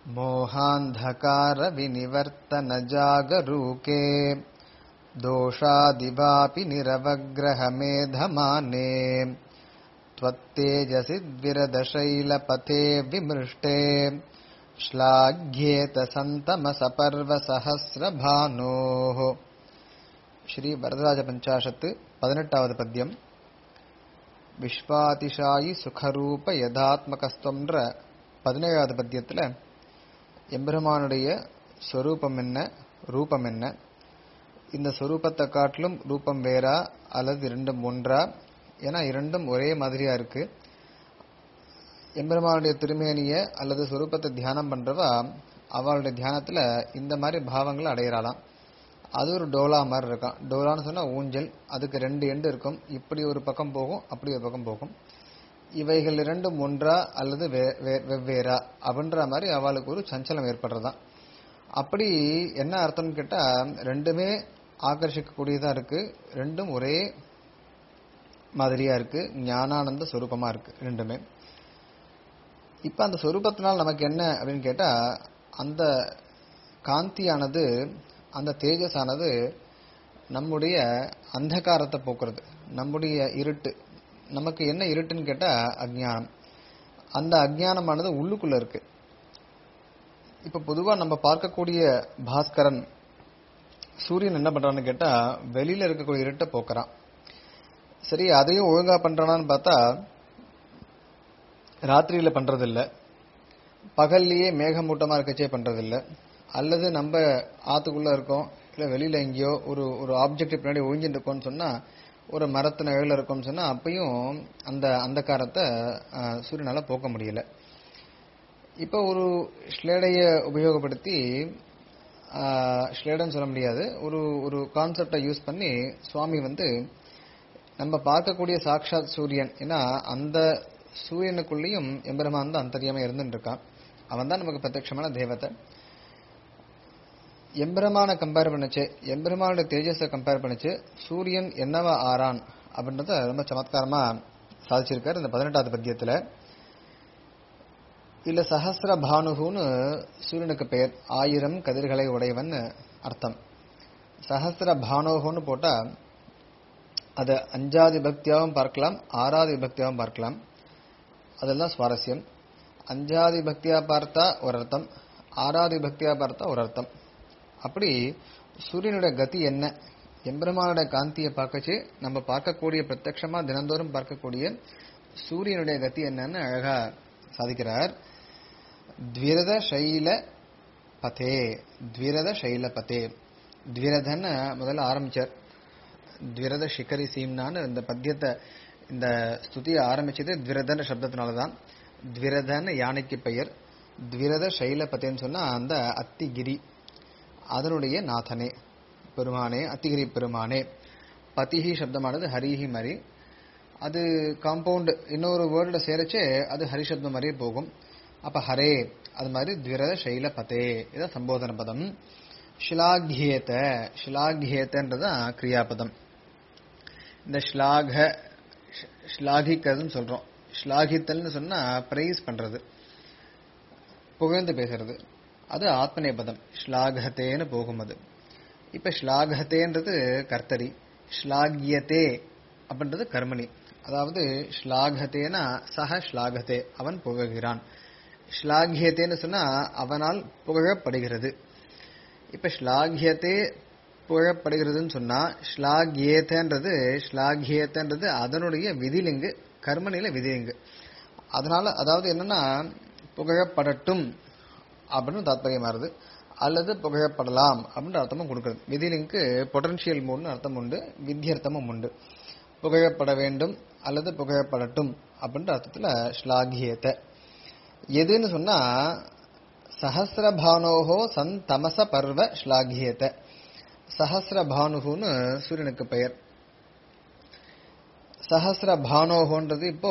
मोहान्धकारविनिवर्तनजागरूके दोषादिवापि निरवग्रहमेधमाने त्वत्तेजसि द्विरदशैलपथे विमृष्टे श्लाघ्येत सन्तमसपर्वसहस्रभानोः ஸ்ரீ வரதராஜ பஞ்சாஷத்து பதினெட்டாவது பத்தியம் விஸ்வாதிஷாயி சுகரூப யதாத்மகஸ்தம்ன்ற பதினேழாவது பத்தியத்தில் எம்பெருமானுடைய ஸ்வரூபம் என்ன ரூபம் என்ன இந்த ஸ்வரூபத்தை காட்டிலும் ரூபம் வேறா அல்லது இரண்டும் ஒன்றா ஏன்னா இரண்டும் ஒரே மாதிரியா இருக்கு எம்பெருமானுடைய திருமேனிய அல்லது ஸ்வரூபத்தை தியானம் பண்றவா அவளுடைய தியானத்துல இந்த மாதிரி பாவங்களை அடையிறாளாம் அது ஒரு டோலா மாதிரி இருக்கும் டோலான்னு சொன்னா ஊஞ்சல் அதுக்கு ரெண்டு எண்டு இருக்கும் இப்படி ஒரு பக்கம் போகும் அப்படி ஒரு பக்கம் போகும் இவைகள் இரண்டும் ஒன்றா அல்லது வெவ்வேறா அப்படின்ற மாதிரி அவளுக்கு ஒரு சஞ்சலம் ஏற்படுறதாம் அப்படி என்ன அர்த்தம்னு கேட்டா ரெண்டுமே ஆகர்ஷிக்கக்கூடியதா இருக்கு ரெண்டும் ஒரே மாதிரியா இருக்கு ஞானானந்த சொரூபமா இருக்கு ரெண்டுமே இப்ப அந்த சொரூபத்தினால் நமக்கு என்ன அப்படின்னு கேட்டா அந்த காந்தியானது அந்த தேஜஸானது நம்முடைய அந்தகாரத்தை போக்குறது நம்முடைய இருட்டு நமக்கு என்ன இருட்டுன்னு கேட்டா அஜ்ஞானம் அந்த அஜ்ஞானமானது உள்ளுக்குள்ள இருக்கு இப்ப பொதுவா நம்ம பார்க்கக்கூடிய பாஸ்கரன் சூரியன் என்ன பண்றான்னு கேட்டா வெளியில இருக்கக்கூடிய இருட்டை போக்குறான் சரி அதையும் ஒழுங்கா பண்றானான்னு பார்த்தா ராத்திரியில பண்றதில்ல பகல்லையே மேகமூட்டமா இருக்கச்சே பண்றதில்ல அல்லது நம்ம ஆத்துக்குள்ள இருக்கோம் இல்ல வெளியில எங்கேயோ ஒரு ஒரு ஆப்ஜெக்ட் பின்னாடி ஒழிஞ்சுட்டு இருக்கோம்னு சொன்னா ஒரு மரத்து நிழல இருக்கோம்னு சொன்னா அப்பயும் அந்த அந்தகாரத்தை சூரியனால போக்க முடியல இப்ப ஒரு ஸ்லேடைய உபயோகப்படுத்தி ஸ்லேடன் சொல்ல முடியாது ஒரு ஒரு கான்செப்டை யூஸ் பண்ணி சுவாமி வந்து நம்ம பார்க்கக்கூடிய சாட்சாத் சூரியன் ஏன்னா அந்த சூரியனுக்குள்ளேயும் எம்பெருமான் தான் அந்தரியாம இருந்துட்டு இருக்கான் அவன் தான் நமக்கு பிரத்யட்சமான தேவத்தை எம்பெருமான கம்பேர் பண்ணுச்சு எம்பெருமானுடைய தேஜஸை கம்பேர் பண்ணுச்சு சூரியன் என்னவா ஆறான் அப்படின்றத ரொம்ப சமத்காரமா சாதிச்சிருக்காரு இந்த பதினெட்டாவது பத்தியத்துல இல்ல சஹசிர பானுகுன்னு சூரியனுக்கு பெயர் ஆயிரம் கதிர்களை உடையவன் அர்த்தம் சஹசிர பானோகுன்னு போட்டா அது அஞ்சாதி பக்தியாகவும் பார்க்கலாம் ஆறாவது விபக்தியாகவும் பார்க்கலாம் அதெல்லாம் சுவாரஸ்யம் அஞ்சாதி பக்தியா பார்த்தா ஒரு அர்த்தம் ஆறாவது பக்தியா பார்த்தா ஒரு அர்த்தம் அப்படி சூரியனுடைய கதி என்ன எம்பெருமானுடைய காந்தியை பார்க்கச்சு நம்ம பார்க்கக்கூடிய பிரத்யமா தினந்தோறும் பார்க்கக்கூடிய சூரியனுடைய கதி என்னன்னு அழகா சாதிக்கிறார் த்விரத சைல பதே த்விரத சைல பதே த்விரதன்னு முதல்ல ஆரம்பிச்சார் த்விரத சிகரி சீம்னான்னு இந்த பத்தியத்தை இந்த ஸ்துதியை ஆரம்பிச்சது த்விரதன சப்தத்தினாலதான் த்விரதன்னு யானைக்கு பெயர் த்விரத சைலபத்தேன்னு சொன்னா அந்த அத்திகிரி அதனுடைய நாதனே பெருமானே அத்திகிரி பெருமானே பதிஹி சப்தமானது ஹரிஹி மாதிரி அது காம்பவுண்ட் இன்னொரு வேர்டுல சேரச்சே அது ஹரி சப்தம் மாதிரியே போகும் அப்ப ஹரே அது மாதிரி த்விரத சைல பதே இதான் சம்போதன பதம் ஷிலாகியேத ஷிலாகியேத்தன்றதான் கிரியாபதம் இந்த ஸ்லாக ஸ்லாகிக்கிறதுன்னு சொல்றோம் ஸ்லாகித்தல்னு சொன்னா பிரைஸ் பண்றது புகழ்ந்து பேசுறது அது ஆத்மநேபதம் ஸ்லாகத்தேன்னு போகும் அது இப்ப ஸ்லாகத்தேன்றது கர்த்தரி ஸ்லாகியத்தே அப்படின்றது கர்மணி அதாவது ஸ்லாகத்தேனா சக ஸ்லாகத்தே அவன் புகழ்கிறான் ஸ்லாகியத்தேன்னு சொன்னா அவனால் புகழப்படுகிறது இப்ப ஸ்லாகியத்தே புகழப்படுகிறதுன்னு சொன்னா ஸ்லாகியேத்தன்றது ஸ்லாகியேத்தன்றது அதனுடைய விதிலிங்கு கர்மனில விதிலிங்கு அதனால அதாவது என்னன்னா புகழப்படட்டும் அப்படின்னு தாத்பரியமாறுது அல்லது புகழப்படலாம் அப்படின்ற அர்த்தமும் கொடுக்குறது விதிலிங்கு பொட்டன்ஷியல் மூணுன்னு அர்த்தம் உண்டு வித்தியர்த்தமும் உண்டு புகழப்பட வேண்டும் அல்லது புகழப்படட்டும் அப்படின்ற அர்த்தத்துல ஸ்லாகியத்தை எதுன்னு சொன்னா சஹசிரபானோகோ சன் தமச பர்வ ஸ்லாகியத்தை சஹசிரபானுகுன்னு சூரியனுக்கு பெயர் சஹசிரபானோகோன்றது இப்போ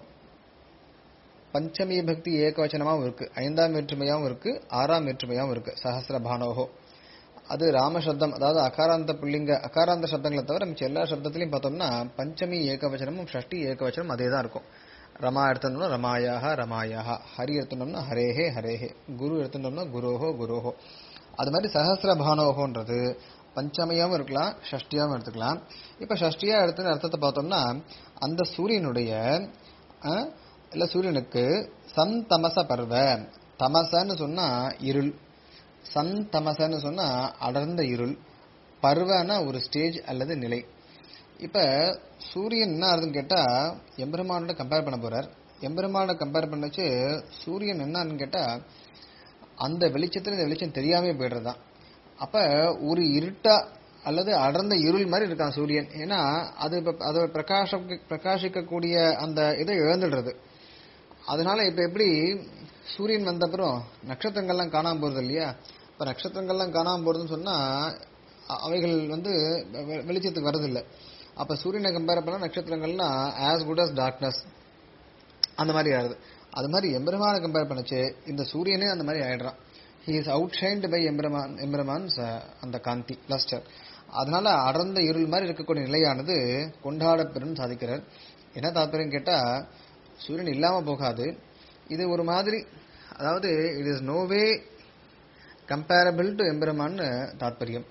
பஞ்சமி பக்தி ஏகவச்சனமாவும் இருக்கு ஐந்தாம் வேற்றுமையாவும் இருக்கு ஆறாம் வேற்றுமையாவும் இருக்கு சஹசிரபானோகோ அது ராமசப்தம் அதாவது அகாராந்த புள்ளிங்க அகாராந்த சப்தங்களை தவிர மிச்ச எல்லா சப்தத்திலையும் பார்த்தோம்னா பஞ்சமி ஏகவச்சனமும் ஷஷ்டி ஏகவச்சனம் அதே தான் இருக்கும் ரமா எடுத்துட்டோம்னா ரமாயாக ரமாயாக ஹரி எடுத்துட்டோம்னா ஹரேஹே ஹரேஹே குரு எடுத்துட்டோம்னா குரோஹோ குரோஹோ அது மாதிரி சஹசிர பானோகோன்றது பஞ்சமையாவும் இருக்கலாம் ஷஷ்டியாவும் எடுத்துக்கலாம் இப்ப ஷஷ்டியா எடுத்து அர்த்தத்தை பார்த்தோம்னா அந்த சூரியனுடைய அஹ், இல்ல சூரியனுக்கு சந்தமச பர்வ தமசன்னு சொன்னா இருள் சந்தமசன்னு சொன்னா அடர்ந்த இருள் பருவனா ஒரு ஸ்டேஜ் அல்லது நிலை இப்ப சூரியன் என்ன ஆகுதுன்னு கேட்டா எம்பெருமானோட கம்பேர் பண்ண போறார் எம்பெருமானோட கம்பேர் பண்ணச்சு சூரியன் என்னன்னு கேட்டா அந்த வெளிச்சத்துல இந்த வெளிச்சம் தெரியாம போயிடுறதுதான் அப்ப ஒரு இருட்டா அல்லது அடர்ந்த இருள் மாதிரி இருக்கான் சூரியன் ஏன்னா அது இப்ப அதை பிரகாச பிரகாசிக்கக்கூடிய அந்த இதை இழந்துடுறது அதனால இப்ப எப்படி சூரியன் வந்த அப்புறம் நட்சத்திரங்கள்லாம் காணாம போறது இல்லையா இப்ப நட்சத்திரங்கள்லாம் காணாம போறதுன்னு சொன்னா அ- அவைகள் வந்து வெ- வெளிச்சத்துக்கு வரதில்லை அப்ப சூரியனை கம்பேர் பண்ணா நட்சத்திரங்கள்லாம் ஆஸ் குட் அஸ் டார்க்னஸ் அந்த மாதிரி ஆகுது அது மாதிரி எம்பெருமானை கம்பேர் பண்ணச்சு இந்த சூரியனே அந்த மாதிரி ஆயிடுறான் he is out shined by Emperuman Emperuman அந்த காந்தி லஸ்டர் அதனால அடர்ந்த இருள் மாதிரி இருக்கக்கூடிய நிலையானது கொண்டாடப்பெறும் சாதிக்கிறார் என்ன தாத்பரியம் கேட்டா சூரியன் இல்லாம போகாது இது ஒரு மாதிரி அதாவது it is no way comparable to எம்பெருமான்னு தாத்பரியம்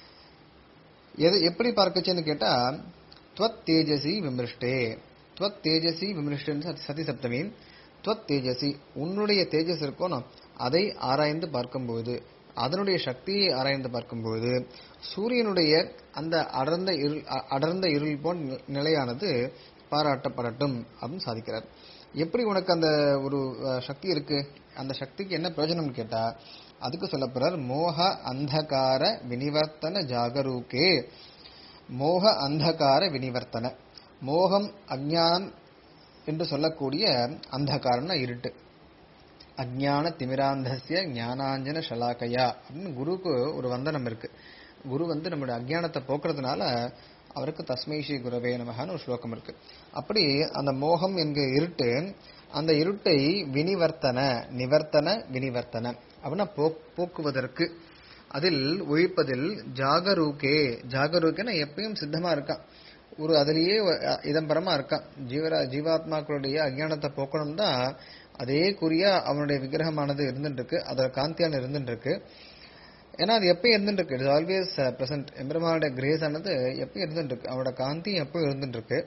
எது எப்படி பார்க்கச்சுன்னு கேட்டா துவத் தேஜசி விமிருஷ்டே துவத் தேஜசி விமிருஷ்டன் சதி சப்தமி துவத் தேஜசி உன்னுடைய தேஜஸ் இருக்கணும் அதை ஆராய்ந்து பார்க்கும்போது அதனுடைய சக்தியை ஆராய்ந்து பார்க்கும்போது சூரியனுடைய அந்த அடர்ந்த இருள் அ- அடர்ந்த இருள் போன்ற நி- நிலையானது பாராட்டப்படட்டும் அப்படின்னு சாதிக்கிறார் எப்படி உனக்கு அந்த ஒரு அஹ், சக்தி இருக்கு அந்த சக்திக்கு என்ன பிரயோஜனம் கேட்டா அதுக்கு சொல்லப் போறார் மோக அந்தகார வினிவர்த்தன ஜாகரூகே மோக அந்தகார வினிவர்த்தன மோகம் அஞ்ஞானம் என்று சொல்லக்கூடிய அந்தகாரம்னா இருட்டு அஜ்ஞான திமிராந்தஸ்ய ஞானாஞ்சன ஷலாக்கையா அப்படின்னு குருவுக்கு ஒரு வந்தனம் இருக்கு குரு வந்து நம்மளுடைய அஜ்ஞானத்தை போக்குறதுனால அவருக்கு தஸ்மை ஸ்ரீ குரவே நமகான்னு ஒரு ஸ்லோகம் இருக்கு அப்படி அந்த மோகம் என்கிற இருட்டு அந்த இருட்டை வினிவர்த்தன நிவர்த்தன வினிவர்த்தன அப்படின்னா போக்- போக்குவதற்கு அதில் ஒழிப்பதில் ஜாகரூகே ஜாகரூகேன்னா எப்பயும் சித்தமா இருக்கான் ஒரு அதிலேயே ஒ- அ- இதம்பரமா இருக்கான் ஜீவரா ஜீவாத்மாக்களுடைய அஜ்ஞானத்தை போக்கணும் தான் அதே குறியா அவனுடைய விக்கிரகமானது இருந்துட்டு இருக்கு அதோட காந்தியான இருந்துட்டு இருக்கு ஏன்னா அது எப்பயும் இருந்துட்டு இருக்கு இட்ஸ் ஆல்வேஸ் பிரசன்ட் எம்பெருமானுடைய கிரேஸ் ஆனது எப்பயும் இருந்துட்டு இருக்கு அவனோட காந்தி எப்பயும் இருந்துட்டு இருக்கு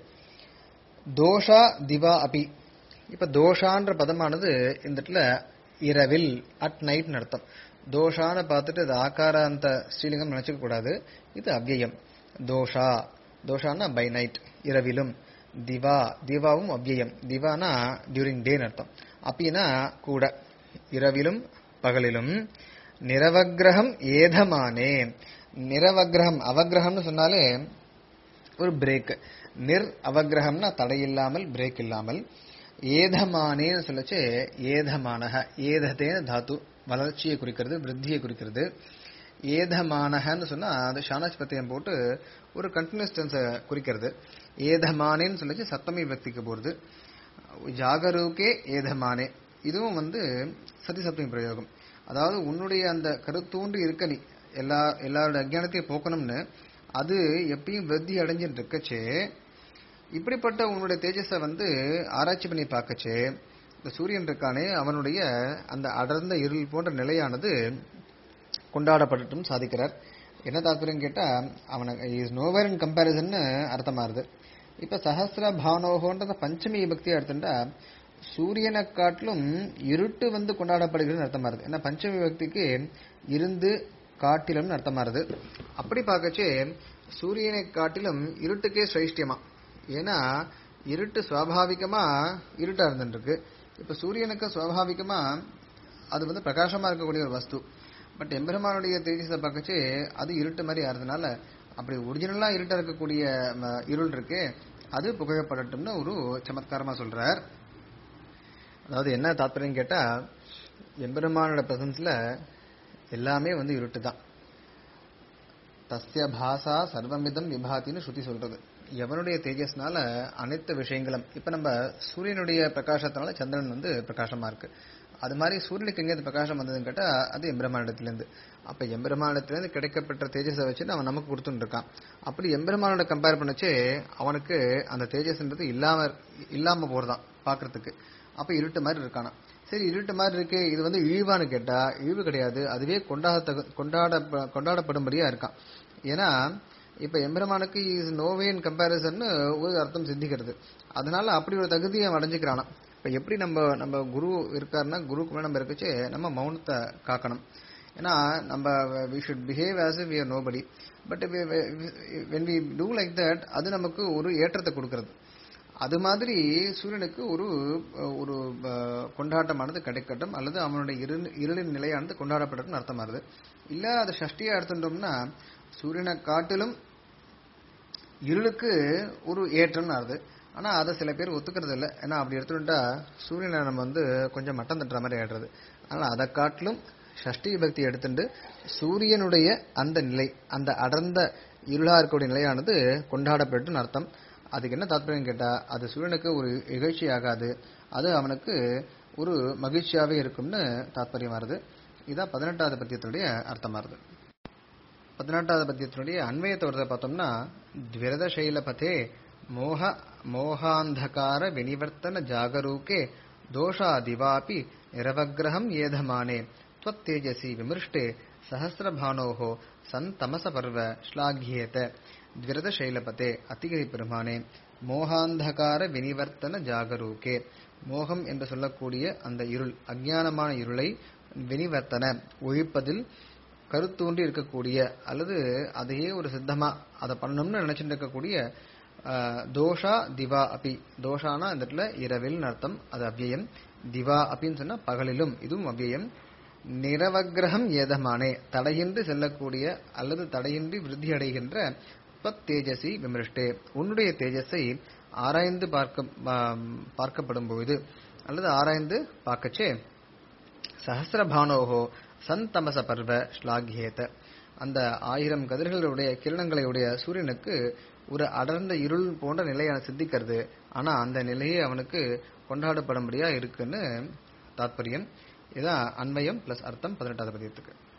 தோஷா திவா அபி இப்ப தோஷான்ற பதமானது இந்த இடத்துல இரவில் அட் நைட்னு அர்த்தம் தோஷான்னு பார்த்துட்டு இது ஆகாராந்த ஸ்ரீலிங்கம் நினைச்சுக்க கூடாது இது அவ்யயம் தோஷா தோஷான்னா பை நைட் இரவிலும் திவா திவாவும் அவ்யயம் திவானா டியூரிங் டேன்னு அர்த்தம் அப்பினா கூட இரவிலும் பகலிலும் நிரவக்கிரகம் ஏதமானே நிரவக்கிரகம் அவக்கிரகம்னு சொன்னாலே ஒரு பிரேக் நிர் அவக்கிரகம்னா தடையில்லாமல் பிரேக் இல்லாமல் ஏதமானேன்னு சொல்லச்சு ஏதமானக ஏதத்தேன தாத்து வளர்ச்சியை குறிக்கிறது விருத்தியை குறிக்கிறது ஏதமானகன்னு சொன்னா அது ஷானாச் பத்தியம் போட்டு ஒரு கண்டினியூஸ் டென்ஸை குறிக்கிறது ஏதமானேன்னு சொல்லச்சு சப்தமி வியக்திக்கு போறது ஜாகரூகே ஏதமானே இதுவும் வந்து சதி சப்தமி பிரயோகம் அதாவது உன்னுடைய அந்த கருத்தூண்டு இருக்க நீ எல்லா எல்லாரோட அஜ்ஞானத்தையும் போக்கணும்னு அது எப்பயும் விருத்தி அடைஞ்சுட்டு இருக்கச்சே இப்படிப்பட்ட உன்னுடைய தேஜஸை வந்து ஆராய்ச்சி பண்ணி பார்க்கச்சே இந்த சூரியன் இருக்கானே அவனுடைய அந்த அடர்ந்த இருள் போன்ற நிலையானது கொண்டாடப்படட்டும் சாதிக்கிறார் என்ன தாத்பரியம் கேட்டா அவனுக்கு இஸ் நோவேர் இன் கம்பேரிசன்னு அர்த்தமாறுது இப்ப சஹசிர பானோகோன்றத பஞ்சமி பக்தியா எடுத்துட்டா சூரியனை காட்டிலும் இருட்டு வந்து கொண்டாடப்படுகிறதுன்னு அர்த்தமாறுது ஏன்னா பஞ்சமி பக்திக்கு இருந்து காட்டிலும்னு அர்த்தமாறுது அப்படி பார்க்கச்சே சூரியனை காட்டிலும் இருட்டுக்கே சிரேஷ்டியமா ஏன்னா இருட்டு சுவாபாவிகமா இருட்டா இருந்துட்டு இருக்கு இப்ப சூரியனுக்கு சுவாபாவிகமா அது வந்து பிரகாசமா இருக்கக்கூடிய ஒரு வஸ்து பட் எம்பெருமானுடைய தேஜஸை பார்க்கச்சு அது இருட்டு மாதிரி ஆறுதுனால அப்படி ஒரிஜினலா இருட்டா இருக்கக்கூடிய ம, இருள் இருக்கு அது புகழப்படட்டும்னு ஒரு சமத்காரமா சொல்றார் அதாவது என்ன தாத்பரியம் கேட்டா எம்பெருமானோட பிரசன்ஸ்ல எல்லாமே வந்து இருட்டு தான் தஸ்ய பாசா சர்வமிதம் விபாத்தின்னு ஸ்ருதி சொல்றது எவனுடைய தேஜஸ்னால அனைத்து விஷயங்களும் இப்ப நம்ம சூரியனுடைய பிரகாசத்தினால சந்திரன் வந்து பிரகாசமா இருக்கு அது மாதிரி சூரியனுக்கு எங்கே பிரகாசம் வந்ததுன்னு கேட்டா அது எம்பெருமானிடத்திலிருந்து அப்ப எம்பெருமானிடத்திலிருந்து கிடைக்கப்பட்ட தேஜஸை வச்சுட்டு அவன் நமக்கு கொடுத்துட்டு இருக்கான் அப்படி எம்பெருமானோட கம்பேர் பண்ணச்சு அவனுக்கு அந்த தேஜஸ்ன்றது இல்லாம இல்லாம போறதான் பாக்குறதுக்கு அப்ப இருட்டு மாதிரி இருக்கானா சரி இருட்டு மாதிரி இருக்கு இது வந்து இழிவான்னு கேட்டா இழிவு கிடையாது அதுவே கொண்டாட கொண்டாட கொண்டாடப்படும்படியா இருக்கான் ஏன்னா இப்ப எம்பெருமானுக்கு இஸ் நோவே இன் கம்பேரிசன் ஒரு அர்த்தம் சித்திக்கிறது அதனால அப்படி ஒரு தகுதியை அவன் அடைஞ்சுக்கிறானா இப்ப எப்படி நம்ம நம்ம குரு இருக்காருன்னா குருக்கு மேல நம்ம இருக்கச்சு நம்ம மௌனத்தை காக்கணும் ஏன்னா நம்ம we should behave as we are nobody but when we do like that அது நமக்கு ஒரு ஏற்றத்தை கொடுக்கறது அது மாதிரி சூரியனுக்கு ஒரு ஒரு அஹ், கொண்டாட்டமானது கிடைக்கட்டும் அல்லது அவனுடைய இரு இருளின் நிலையானது கொண்டாடப்படட்டும் அர்த்தமாகுது இல்ல அதை சஷ்டியா எடுத்துட்டோம்னா சூரியனை காட்டிலும் இருளுக்கு ஒரு ஏற்றம்னு ஆகுது ஆனா அதை சில பேர் ஒத்துக்கிறது இல்லை ஏன்னா அப்படி எடுத்துட்டா சூரியனை நம்ம வந்து கொஞ்சம் மட்டம் தட்டுற மாதிரி ஆயிடுறது அதனால அதை காட்டிலும் ஷஷ்டி விபக்தி எடுத்துட்டு சூரியனுடைய அந்த நிலை அந்த அடர்ந்த இருளா இருக்கக்கூடிய நிலையானது கொண்டாடப்பட்டுன்னு அர்த்தம் அதுக்கு என்ன தாத்பரியம் கேட்டா அது சூரியனுக்கு ஒரு இகழ்ச்சி ஆகாது அது அவனுக்கு ஒரு மகிழ்ச்சியாவே இருக்கும்னு தாத்பரியம் வருது இதான் பதினெட்டாவது பத்தியத்தினுடைய அர்த்தமா வருது பதினெட்டாவது பத்தியத்தினுடைய அன்வயத்தை வரதை பார்த்தோம்னா த்விரத சைலபதே மோக மோகாந்தகார வினிவர்த்தன ஜாகரூகே தோஷாதிவாபி நிரவக்கிரகம் ஏதமானே त्वत्तेजसि विमृष्टे सहस्रभानोः सन्तमसपर्व श्लाघ्येत द्विरदशैलपते அத்திகிரி பெருமானே மோகாந்தகார வினிவர்த்தன ஜாகரூகே மோகம் என்று சொல்லக்கூடிய அந்த இருள் அஞ்ஞானமான இருளை வினிவர்த்தன ஒழிப்பதில் கருத்தூண்டி இருக்கக்கூடிய அல்லது அதையே ஒரு சித்தமா அதை பண்ணணும்னு நினைச்சிட்டு இருக்கக்கூடிய ஆஹ், தோஷா திவா அபி தோஷானா இந்த இடத்துல இரவில் அர்த்தம் அது அவ்யயம் திவா அப்பின்னு சொன்னா பகலிலும் இதுவும் அவ்யயம் நிரவக்கிரகம் ஏதமானே தடையின்றி செல்லக்கூடிய அல்லது தடையின்றி விருத்தி அடைகின்ற பத் தேஜசி விமிருஷ்டே உன்னுடைய தேஜஸை ஆராய்ந்து பார்க்க ஆம், பார்க்கப்படும் பொழுது அல்லது ஆராய்ந்து பார்க்கச்சே சஹசிரபானோகோ சந்தமச பர்வ ஸ்லாகியேத அந்த ஆயிரம் கதிர்களுடைய கிரணங்களுடைய சூரியனுக்கு ஒரு அடர்ந்த இருள் போன்ற நிலையான சித்திக்கிறது ஆனா அந்த நிலையே அவனுக்கு கொண்டாடப்படும்படியா இருக்குன்னு தாத்பரியம் இதான் அன்வயம் பிளஸ் அர்த்தம் பதினெட்டாவது பதியத்துக்கு